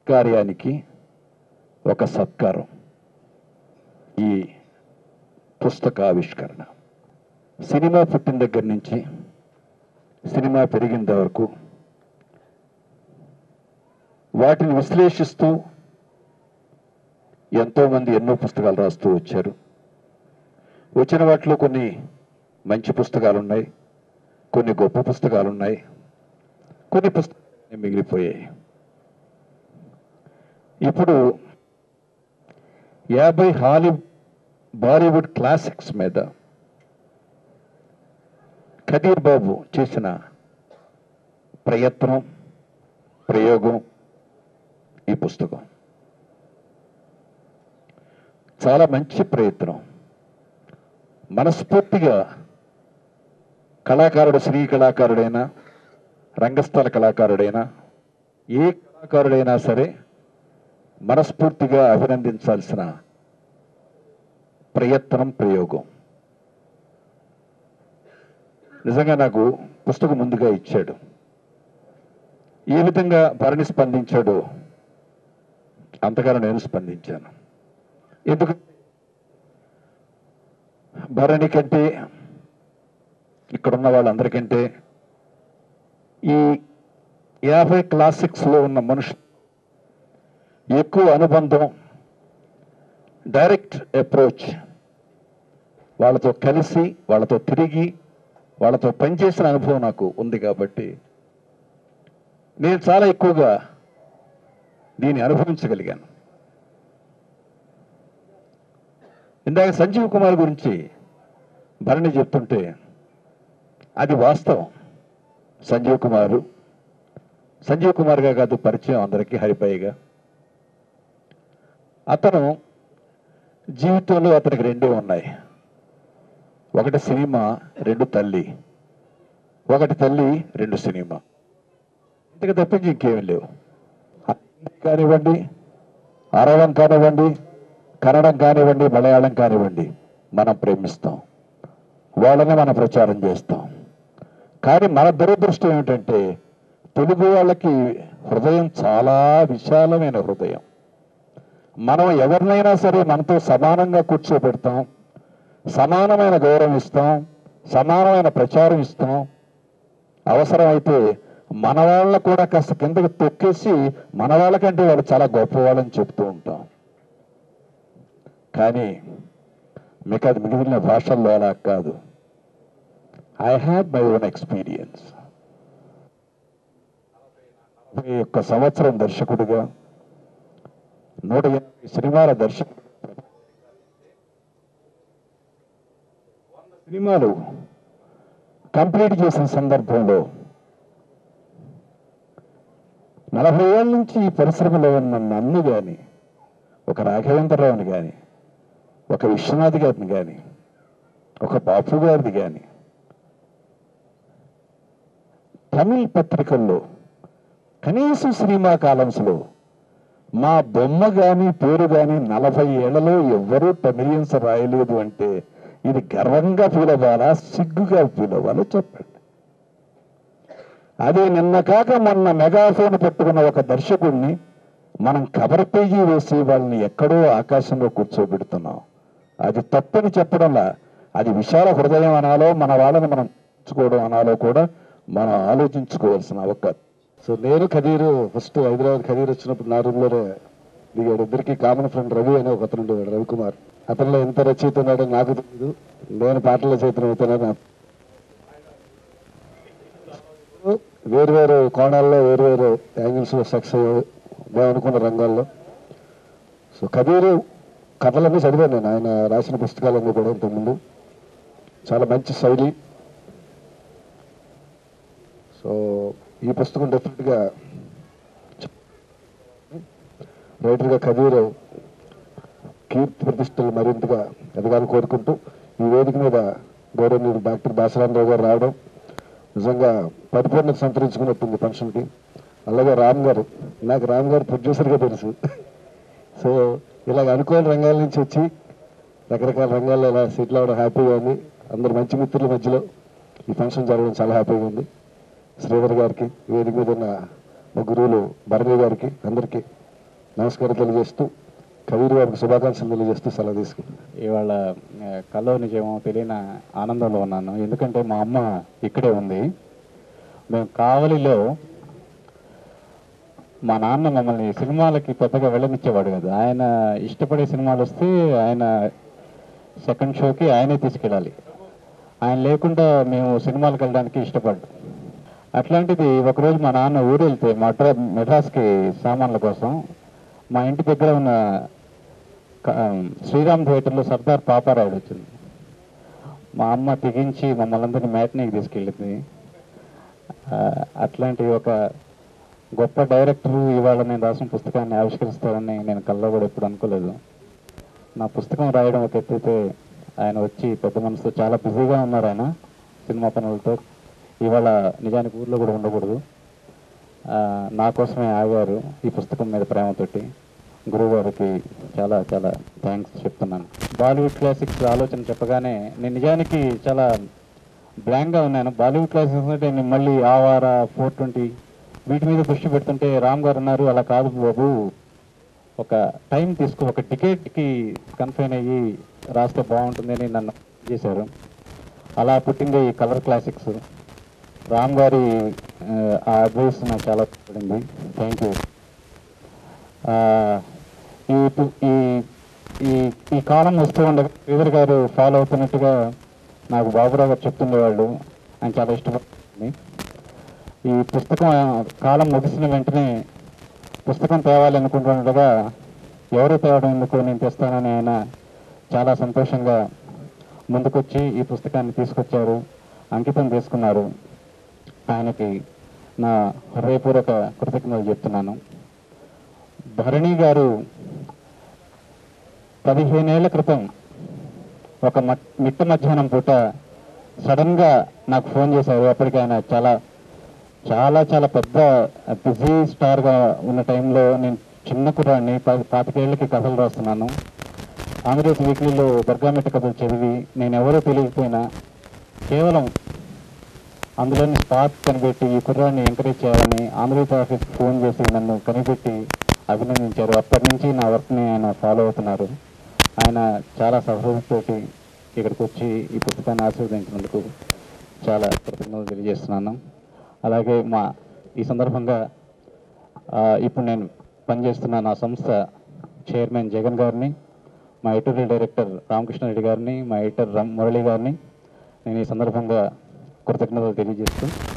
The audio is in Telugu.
కార్యానికి ఒక సత్కారం ఈ పుస్తక ఆవిష్కరణ సినిమా పుట్టిన దగ్గర నుంచి సినిమా పెరిగిన వరకు వాటిని విశ్లేషిస్తూ ఎంతోమంది ఎన్నో పుస్తకాలు రాస్తూ వచ్చారు వచ్చిన వాటిలో కొన్ని మంచి పుస్తకాలు ఉన్నాయి కొన్ని గొప్ప పుస్తకాలు ఉన్నాయి కొన్ని పుస్తకాలు మిగిలిపోయాయి ఇప్పుడు యాభై హాలీ బాలీవుడ్ క్లాసిక్స్ మీద ఖదీర్ బాబు చేసిన ప్రయత్నం ప్రయోగం ఈ పుస్తకం చాలా మంచి ప్రయత్నం మనస్ఫూర్తిగా కళాకారుడు శ్రీ కళాకారుడైనా రంగస్థల కళాకారుడైనా ఏ కళాకారుడైనా సరే మనస్ఫూర్తిగా అభినందించాల్సిన ప్రయత్నం ప్రయోగం నిజంగా నాకు పుస్తకం ముందుగా ఇచ్చాడు ఏ విధంగా భరణి స్పందించాడో అంతగానో నేను స్పందించాను ఎందుకు భరణి కంటే ఇక్కడున్న వాళ్ళందరికంటే ఈ యాభై క్లాసిక్స్లో ఉన్న మనుషులు ఎక్కువ అనుబంధం డైరెక్ట్ అప్రోచ్ వాళ్ళతో కలిసి వాళ్ళతో తిరిగి వాళ్ళతో పనిచేసిన అనుభవం నాకు ఉంది కాబట్టి నేను చాలా ఎక్కువగా దీన్ని అనుభవించగలిగాను ఇందాక సంజీవ్ కుమార్ గురించి భరణి చెప్తుంటే అది వాస్తవం సంజీవ్ కుమారు సంజీవ్ కుమార్గా కాదు పరిచయం అందరికీ హరిపైగా అతను జీవితంలో అతనికి రెండే ఉన్నాయి ఒకటి సినిమా రెండు తల్లి ఒకటి తల్లి రెండు సినిమా ఇంతకు తప్పించి ఇంకేమీ లేవు హిందీ కానివ్వండి అరవం కానివ్వండి కన్నడం కానివ్వండి మలయాళం కానివ్వండి మనం ప్రేమిస్తాం వాళ్ళని మనం ప్రచారం చేస్తాం కానీ మన దురదృష్టం ఏమిటంటే తెలుగు వాళ్ళకి హృదయం చాలా విశాలమైన హృదయం మనం ఎవరినైనా సరే మనతో సమానంగా కూర్చోబెడతాం సమానమైన గౌరవం ఇస్తాం సమానమైన ప్రచారం ఇస్తాం అవసరమైతే మన వాళ్ళని కూడా కాస్త కిందకి తొక్కేసి మన వాళ్ళకంటే వాళ్ళు చాలా గొప్పవాళ్ళని చెప్తూ ఉంటాం కానీ మీకు అది మిగిలిన భాషల్లో అలా కాదు I had my own experience ఈ యొక్క సంవత్సరం దర్శకుడిగా నూట ఎనభై సినిమాల దర్శకుడు సినిమాలు కంప్లీట్ చేసిన సందర్భంలో నలభై ఏళ్ళ నుంచి ఈ పరిశ్రమలో ఉన్న నన్ను కానీ ఒక రాఘవేంద్రరావుని కానీ ఒక విశ్వనాథ్ గారిని కానీ ఒక బాపు గారిది కానీ తమిళ్ పత్రికల్లో కనీసం సినిమా కాలమ్స్లో మా బొమ్మ కానీ పేరు కానీ నలభై ఏళ్లలో ఎవ్వరూ టమిలియన్స్ రాయలేదు అంటే ఇది గర్వంగా ఫీల్ అవ్వాలా సిగ్గుగా ఫీల్ అవ్వాలో చెప్పండి అదే నిన్న కాక మొన్న మెగాఫోన్ పెట్టుకున్న ఒక దర్శకుడిని మనం కవర్ పేజీ వేసి వాళ్ళని ఎక్కడో ఆకాశంలో కూర్చోబెడుతున్నాం అది తప్పని చెప్పడంలా అది విశాల హృదయం అనాలో మన వాళ్ళని మనం ఉంచుకోవడం అనాలో కూడా మనం ఆలోచించుకోవాల్సిన ఒక సో నేను ఖదీరు ఫస్ట్ హైదరాబాద్ ఖదీర్ వచ్చినప్పుడు నా రూమ్లోనే దిగాడు ఇద్దరికి కామన్ ఫ్రెండ్ రవి అనే ఒక అతను ఉండేవాడు రవికుమార్ అతనిలో ఎంత రచయిత ఉన్నాడో నాకు తెలియదు నేను పాటల చేతనం అవుతానని నా- వేరు వేరు కోణాల్లో వేరు వేరు యాంగిల్స్లో సక్సెస్ అయ్యాడు మేము అనుకున్న రంగాల్లో సో కబీరు కథలన్నీ చదివాను నేను ఆయన రాసిన పుస్తకాలన్నీ కూడా ఇంతకుముందు చాలా మంచి శైలి సో ఈ పుస్తకం డెఫినెట్గా రైటర్గా కబీరు కీర్తి ప్రతిష్టలు మరింతగా ఎదగాలని కోరుకుంటూ ఈ వేదిక మీద గౌరవనీయుడు డాక్టర్ బాసరామరావు గారు రావడం నిజంగా పరిపూర్ణత సంతరించుకున్నట్టుంది ఫంక్షన్కి అలాగే రామ్ గారు నాకు రామ్ గారు ప్రొడ్యూసర్గా తెలుసు సో ఇలాగ అనుకోని రంగాల నుంచి వచ్చి రకరకాల రంగాల్లో ఇలా సెటిల్ అవ్వడం హ్యాపీగా ఉంది అందరు మంచి మిత్రుల మధ్యలో ఈ ఫంక్షన్ జరగడం చాలా హ్యాపీగా ఉంది శ్రీధర్ గారికి వేదిక మీద ఉన్న మా గురువులు భరణి గారికి అందరికీ నమస్కారం తెలియజేస్తూ కవిరి బాబుకి శుభాకాంక్షలు తెలియజేస్తూ సెలవు తీసుకుంటాను ఇవాళ ఆ, కల్లో నిజమో తెలియని ఆనందంలో ఉన్నాను ఎందుకంటే మా అమ్మ ఇక్కడే ఉంది మేము కావలిలో మా నాన్న మమ్మల్ని సినిమాలకి పెద్దగా వెళ్ళనిచ్చేవాడు కదా ఆయన ఇష్టపడే సినిమాలు వస్తే ఆయన సెకండ్ షోకి ఆయనే తీసుకెళ్ళాలి ఆయన లేకుండా మేము సినిమాలకు వెళ్ళడానికి ఇష్టపడ్డాం అట్లాంటిది ఒకరోజు మా నాన్న ఊరు వెళ్తే మడ్రా మెడ్రాస్కి సామాన్ల కోసం మా ఇంటి దగ్గర ఉన్న క- శ్రీరామ్ థియేటర్లో సర్దార్ పాపారాయుడు వచ్చింది మా అమ్మ తెగించి మమ్మల్ని అందరినీ మ్యాట్నీకి తీసుకెళ్ళింది ఆ, అట్లాంటి ఒక గొప్ప డైరెక్టర్ ఇవాళ నేను రాసిన పుస్తకాన్ని ఆవిష్కరిస్తారని నేను కల్లో కూడా ఎప్పుడు అనుకోలేదు నా పుస్తకం రాయడం ఒక ఎత్తైతే ఆయన వచ్చి పెద్ద మనసుతో చాలా బిజీగా ఉన్నారు ఆయన సినిమా పనులతో ఇవాళ నిజానికి ఊర్లో కూడా ఉండకూడదు ఆ, నా కోసమే ఆగారు ఈ పుస్తకం మీద ప్రేమతోటి గురువు గారికి చాలా చాలా థ్యాంక్స్ చెప్తున్నాను బాలీవుడ్ క్లాసిక్స్ ఆలోచన చెప్పగానే నేను నిజానికి చాలా బ్లాంక్గా ఉన్నాను బాలీవుడ్ క్లాసిక్స్ అంటే నేను మళ్ళీ ఆవార ఫోర్ ట్వంటీ వీటి మీద దృష్టి పెడుతుంటే రామ్ గారు అన్నారు అలా కాదు బాబు ఒక టైం తీసుకో ఒక టికెట్కి కన్ఫైన్ అయ్యి రాస్తే బాగుంటుంది అని నన్ను చేశారు అలా పుట్టింది ఈ కలర్ క్లాసిక్స్ రామ్ గారి ఆ, ఆ అడ్వైస్ నాకు చాలా పడింది థ్యాంక్ యూ ఈ పు- ఈ ఈ ఈ కాలం వస్తూ ఉండగా శ్రీధర్ గారు ఫాలో అవుతున్నట్టుగా నాకు బాబురావు గారు చెప్తుండేవాళ్ళు ఆయన చాలా ఇష్టపడుతుంది ఈ పుస్తకం కాలం ముగిసిన వెంటనే పుస్తకం తేవాలి అనుకుంటుండగా ఎవరు తేవడం ఎందుకు నేను తెస్తానని ఆయన చాలా సంతోషంగా ముందుకొచ్చి ఈ పుస్తకాన్ని తీసుకొచ్చారు అంకితం చేసుకున్నారు ఆయనకి నా హృదయపూర్వక కృతజ్ఞతలు చెప్తున్నాను భరణి గారు పదిహేనేళ్ల క్రితం ఒక మట్- మిట్ట మధ్యాహ్నం పూట సడన్గా నాకు ఫోన్ చేశారు అప్పటికి ఆయన చాలా చాలా చాలా పెద్ద బిజీ స్టార్గా ఉన్న టైంలో నేను చిన్న కుర్రాడిని ప- పాతికేళ్ళకి కథలు రాస్తున్నాను ఆంధ్రప్రదేశ్ వీక్లీలో దర్గామెట్ట కథలు చదివి నేను ఎవరో తెలియకపోయినా కేవలం అందులోని స్పాట్ కనిపెట్టి ఈ కుర్రాన్ని ఎంకరేజ్ చేయాలని ఆంధ్రప్రదేశ్ ఆఫీస్కి ఫోన్ చేసి నన్ను కనిపెట్టి అభినందించారు అప్పటి నుంచి నా వర్క్ని ఆయన ఫాలో అవుతున్నారు ఆయన చాలా సహృదయతోటి ఇక్కడికి వచ్చి ఈ పుస్తకాన్ని ఆశీర్వదించినందుకు చాలా కృతజ్ఞతలు తెలియజేస్తున్నాను అలాగే మా ఈ సందర్భంగా ఆ, ఇప్పుడు నేను పనిచేస్తున్న నా సంస్థ చైర్మన్ జగన్ గారిని మా ఎడిటోరియల్ డైరెక్టర్ రామకృష్ణారెడ్డి గారిని మా ఎడిటర్ రామ్ మురళి గారిని నేను ఈ సందర్భంగా కృతజ్ఞతలు తెలియజేస్తూ